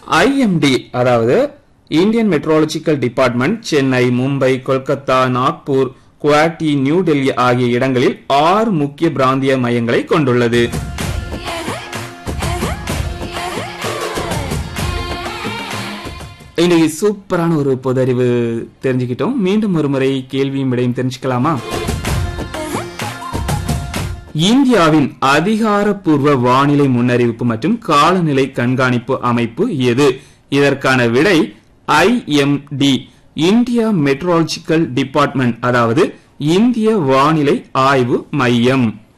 IMD அதாவது Indian meteorological department Chennai Mumbai Kolkata Nagpur Guwahati New Delhi ஆகிய இடங்களில் ஆறு முக்கிய பிராந்திய மையங்களை கொண்டுள்ளது இன்னைக்கு சூப்பரான ஒரு பொதறிவு தெரிஞ்சுக்கிட்டோம் மீண்டும் ஒரு முறை கேள்வியும் விடையும் தெரிஞ்சுக்கலாமா இந்தியாவின் அதிகாரப்பூர்வ வானிலை முன்னறிவிப்பு மற்றும் காலநிலை கண்காணிப்பு அமைப்பு எது இதற்கான விடை ஐஎம்டி இந்தியா மெட்ரோலஜிக்கல் டிபார்ட்மெண்ட் அதாவது இந்திய வானிலை ஆய்வு மையம்